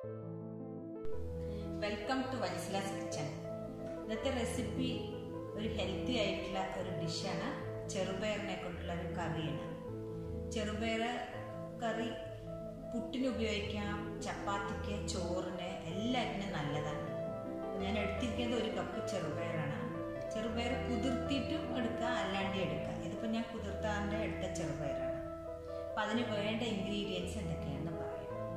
welcome to Vatsala's kitchen ഇന്നത്തെ recipe ഒരു healthy ആയിട്ടുള്ള ഒരു ഡിഷാണ് ചെറുപയറിനെ കൊണ്ടുള്ള ഒരു കറിയാണ് ചെറുപയർ കറി പുട്ടിന് ഉപയോഗിക്കാം ചപ്പാത്തിക്ക് ചോറിന് എല്ലാറ്റിനും നല്ലതാണ് ഞാൻ എടുത്തിരിക്കുന്നത് ഒരു കപ്പ് ചെറുപയറാണ് ചെറുപയർ കുതിർത്തിയിട്ടും എടുക്കുക അല്ലാണ്ട് എടുക്കുക ഇതിപ്പോൾ ഞാൻ കുതിർത്താണ്ട് എടുത്ത ചെറുപയറാണ് അപ്പം അതിന് വേണ്ട ഇൻഗ്രീഡിയൻസ് എന്തൊക്കെയാണെന്ന് പറയാം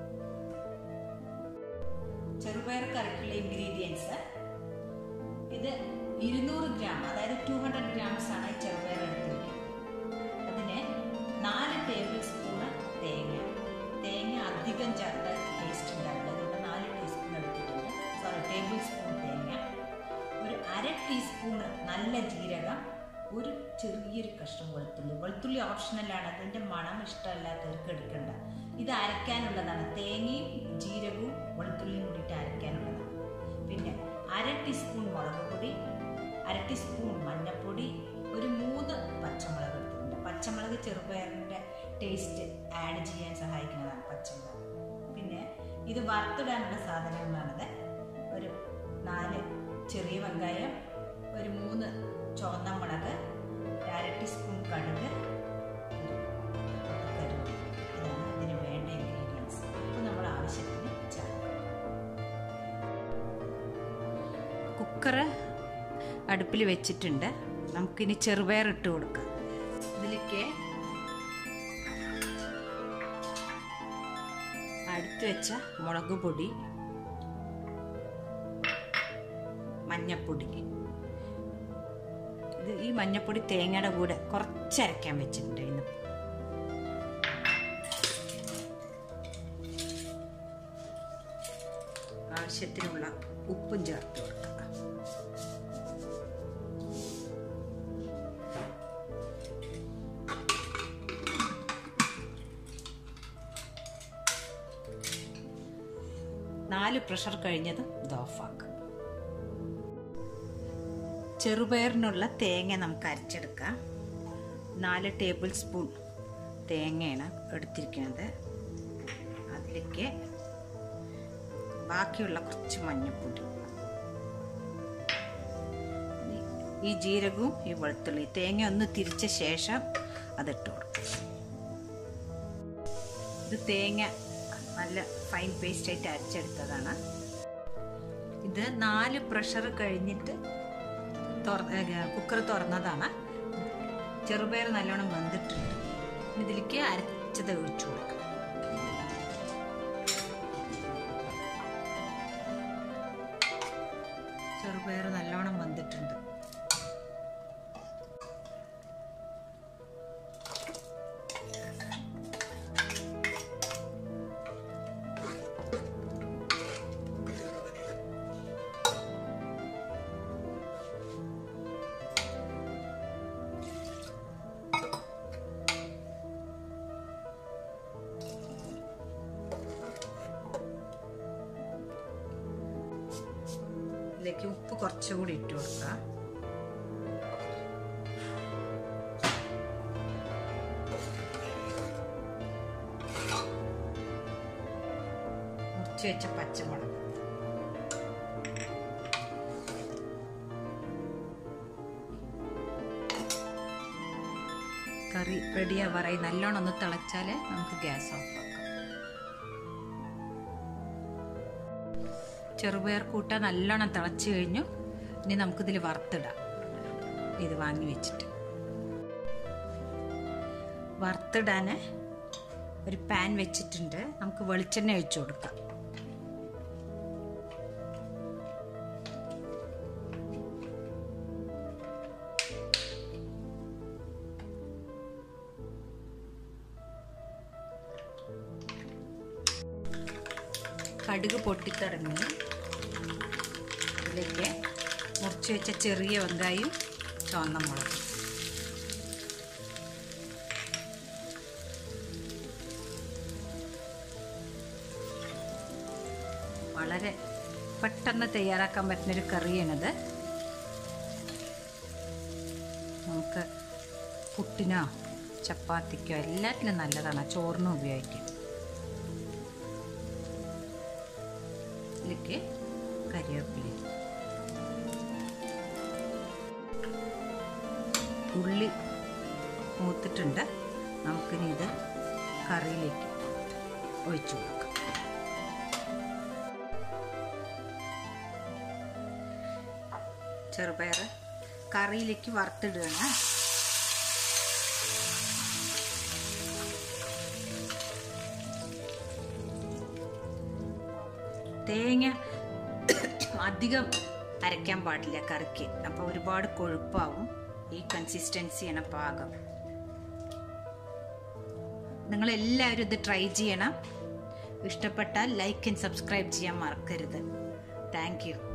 ചെറുപയർ കറിക്കുള്ള ഇൻഗ്രീഡിയൻസ് ഇത് ഇരുന്നൂറ് ഗ്രാം അതായത് ടു ഹൺഡ്രഡ് ഗ്രാംസ് ആണ് ഈ ചെറുപയർ എടുത്തിരിക്കുന്നത് അതിന് നാല് ടേബിൾ സ്പൂണ് തേങ്ങ തേങ്ങ അധികം ചേർത്താൽ ടേസ്റ്റ് ഉണ്ടാവില്ല അതുകൊണ്ട് നാല് ടീസ്പൂൺ എടുത്തിട്ടുണ്ട് സോറി ടേബിൾ സ്പൂൺ തേങ്ങ ഒരു അര ടീസ്പൂണ് നല്ല ജീരകം ഒരു ചെറിയൊരു കഷ്ണം വെളുത്തുള്ളി വെളുത്തുള്ളി ഓപ്ഷണലാണ് അതിൻ്റെ മണം ഇഷ്ടമല്ലാത്തവർക്ക് എടുക്കണ്ട ഇത് അരയ്ക്കാനുള്ളതാണ് തേങ്ങയും ജീരകവും വെളുത്തുള്ളിയും കൂടിയിട്ട് അരയ്ക്കാനുള്ളതാണ് പിന്നെ അര ടീസ്പൂൺ മുളക് പൊടി അര ടീസ്പൂൺ മഞ്ഞൾപ്പൊടി ഒരു മൂന്ന് പച്ചമുളക് എടുത്തിട്ടുണ്ട് പച്ചമുളക് ചെറുപയറിൻ്റെ ടേസ്റ്റ് ആഡ് ചെയ്യാൻ സഹായിക്കുന്നതാണ് പച്ചമുളക് പിന്നെ ഇത് വറുത്തിടാനുള്ള സാധനങ്ങളാണിത് ഒരു നാല് ചെറിയ വെങ്കായം ഒരു മൂന്ന് ചുവന്ന മുളക് അര ടീസ്പൂൺ കടുക് കരുവേപ്പില ഇതാണ് ഇതിന് വേണ്ട ഇൻഗ്രീഡിയൻസ് ഇത് നമ്മൾ ആവശ്യത്തിന് ചേർക്കണം കുക്കറ് അടുപ്പിൽ വെച്ചിട്ടുണ്ട് നമുക്കിനി ചെറുപയർ ഇട്ട് കൊടുക്കാം ഇതിലേക്ക് അടുത്ത് വെച്ച മുളക് പൊടി മഞ്ഞപ്പൊടി ഇത് ഈ മഞ്ഞപ്പൊടി തേങ്ങയുടെ കൂടെ കുറച്ചരയ്ക്കാൻ വെച്ചിട്ടുണ്ട് ഇന്ന് ആവശ്യത്തിനുള്ള ഉപ്പും ചേർത്ത് കൊടുക്കുക നാല് പ്രഷർ കഴിഞ്ഞതും ഇത് ഓഫാക്കുക ചെറുപയറിനുള്ള തേങ്ങ നമുക്ക് അരച്ചെടുക്കാം നാല് ടേബിൾ സ്പൂൺ തേങ്ങയാണ് എടുത്തിരിക്കുന്നത് അതിലേക്ക് ബാക്കിയുള്ള കുറച്ച് മഞ്ഞൾപ്പൊടി ഈ ജീരകവും ഈ വെളുത്തുള്ളി തേങ്ങ ഒന്ന് തിരിച്ച ശേഷം അതിട്ട് കൊടുക്കും ഇത് തേങ്ങ നല്ല ഫൈൻ പേസ്റ്റ് ആയിട്ട് അരച്ചെടുത്തതാണ് ഇത് നാല് പ്രഷർ കഴിഞ്ഞിട്ട് കുക്കർ തുറന്നതാണ് ചെറുപയർ നല്ലോണം വെന്തിട്ടുണ്ട് ഇതിലേക്ക് അരച്ചത് ഒഴിച്ചു കൊടുക്കാം ചെറുപയർ നല്ലോണം വെന്തിട്ടുണ്ട് ഇതിലേക്ക് ഉപ്പ് കുറച്ചുകൂടി ഇട്ട് കൊടുക്കുക മുറിച്ച് വെച്ച പച്ചമുളക് കറി റെഡിയാവാറായി നല്ലോണം ഒന്ന് തിളച്ചാൽ നമുക്ക് ഗ്യാസ് ഓഫ് ആക്കാം ചെറുപയർ കൂട്ട നല്ലോണം തിളച്ച് കഴിഞ്ഞു ഇനി നമുക്കിതിൽ വറുത്തിടാം ഇത് വാങ്ങി വെച്ചിട്ട് വറുത്തിടാൻ ഒരു പാൻ വെച്ചിട്ടുണ്ട് നമുക്ക് വെളിച്ചെണ്ണ ഒഴിച്ചു കൊടുക്കാം കടുക് പൊട്ടിത്തിറങ്ങി ഇതിലേക്ക് മുറിച്ച് വെച്ച ചെറിയ വെങ്കായും ചുവന്ന മുളകും വളരെ പെട്ടെന്ന് തയ്യാറാക്കാൻ പറ്റുന്നൊരു കറിയാണിത് നമുക്ക് പുട്ടിനോ ചപ്പാത്തിക്കോ എല്ലാറ്റിനും നല്ലതാണ് ചോറിനും ഉപയോഗിക്കും ഇതിലേക്ക് കരിവേപ്പില ഉള്ളി മൂത്തിട്ടുണ്ട് നമുക്കിനി ഇത് കറിയിലേക്ക് ഒഴിച്ചു കൊടുക്കാം ചെറുപയർ കറിയിലേക്ക് വറുത്തിടുകയാണ് തേങ്ങ അധികം അരയ്ക്കാൻ പാടില്ല കറിക്ക് അപ്പോൾ ഒരുപാട് കൊഴുപ്പാവും ഈ കൺസിസ്റ്റൻസിയാണ് പാകം നിങ്ങളെല്ലാവരും ഇത് ട്രൈ ചെയ്യണം ഇഷ്ടപ്പെട്ടാൽ ലൈക്ക് ആൻഡ് സബ്സ്ക്രൈബ് ചെയ്യാൻ മറക്കരുത് താങ്ക് യു